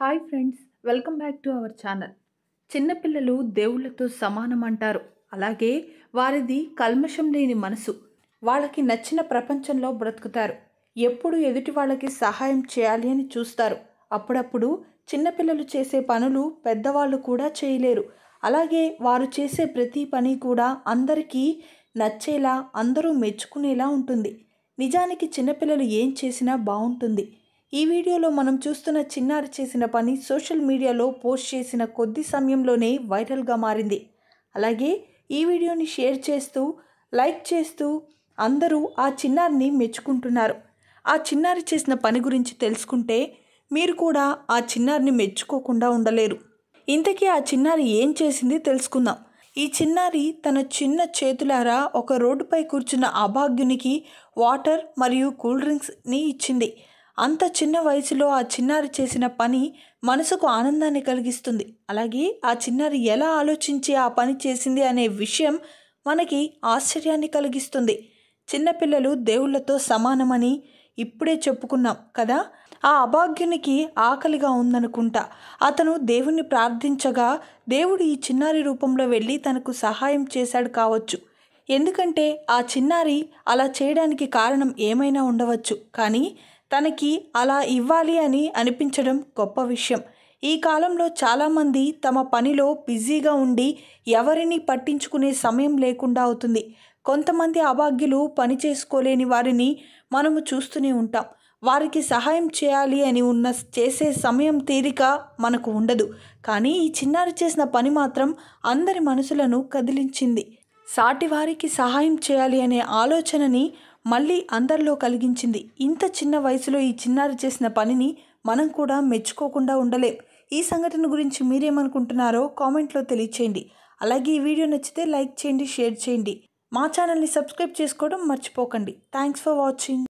hi friends welcome back to our channel చిన్నపిల్లలు దేవుళ్ళతో సమానం అంటారు అలాగే వారిది కల్మషం లేని మనసు వాళ్ళకి నచ్చిన ప్రపంచంలో బ్రతుకుతారు ఎప్పుడు ఎదుటి వాళ్ళకి సహాయం చేయాలి అని చూస్తారు అప్పుడప్పుడు చిన్నపిల్లలు చేసే పనులు పెద్దవాళ్ళు కూడా చేయలేరు అలాగే వారు చేసే ప్రతి పని కూడా అందరికీ నచ్చేలా అందరూ మెచ్చుకునేలా ఉంటుంది నిజానికి చిన్నపిల్లలు ఏం చేసినా బాగుంటుంది ఈ వీడియోలో మనం చూస్తున్న చిన్నారి చేసిన పని సోషల్ మీడియాలో పోస్ట్ చేసిన కొద్ది సమయంలోనే వైరల్గా మారింది అలాగే ఈ వీడియోని షేర్ చేస్తూ లైక్ చేస్తూ అందరూ ఆ చిన్నారిని మెచ్చుకుంటున్నారు ఆ చిన్నారి చేసిన పని గురించి తెలుసుకుంటే మీరు కూడా ఆ చిన్నారిని మెచ్చుకోకుండా ఉండలేరు ఇంతకీ ఆ చిన్నారి ఏం చేసింది తెలుసుకుందాం ఈ చిన్నారి తన చిన్న చేతులారా ఒక రోడ్డుపై కూర్చున్న అభాగ్యునికి వాటర్ మరియు కూల్ డ్రింక్స్ని ఇచ్చింది అంత చిన్న వయసులో ఆ చిన్నారి చేసిన పని మనసుకు ఆనందాన్ని కలిగిస్తుంది అలాగే ఆ చిన్నారి ఎలా ఆలోచించి ఆ పని చేసింది అనే విషయం మనకి ఆశ్చర్యాన్ని కలిగిస్తుంది చిన్నపిల్లలు దేవుళ్ళతో సమానమని ఇప్పుడే చెప్పుకున్నాం కదా ఆ అభాగ్యునికి ఆకలిగా ఉందనుకుంటా అతను దేవుణ్ణి ప్రార్థించగా దేవుడు ఈ చిన్నారి రూపంలో వెళ్ళి తనకు సహాయం చేశాడు కావచ్చు ఎందుకంటే ఆ చిన్నారి అలా చేయడానికి కారణం ఏమైనా ఉండవచ్చు కానీ తనకి అలా ఇవ్వాలి అని అనిపించడం గొప్ప విషయం ఈ కాలంలో చాలామంది తమ పనిలో బిజీగా ఉండి ఎవరిని పట్టించుకునే సమయం లేకుండా అవుతుంది కొంతమంది అభాగ్యులు పని చేసుకోలేని వారిని మనము చూస్తూనే ఉంటాం వారికి సహాయం చేయాలి అని ఉన్న చేసే సమయం తీరిక మనకు ఉండదు కానీ ఈ చిన్నారి చేసిన పని మాత్రం అందరి మనసులను కదిలించింది సాటి వారికి సహాయం చేయాలి అనే ఆలోచనని మళ్ళీ అందరిలో కలిగించింది ఇంత చిన్న వయసులో ఈ చిన్నారి చేసిన పనిని మనం కూడా మెచ్చుకోకుండా ఉండలేం ఈ సంఘటన గురించి మీరేమనుకుంటున్నారో కామెంట్లో తెలియచేయండి అలాగే ఈ వీడియో నచ్చితే లైక్ చేయండి షేర్ చేయండి మా ఛానల్ని సబ్స్క్రైబ్ చేసుకోవడం మర్చిపోకండి థ్యాంక్స్ ఫర్ వాచింగ్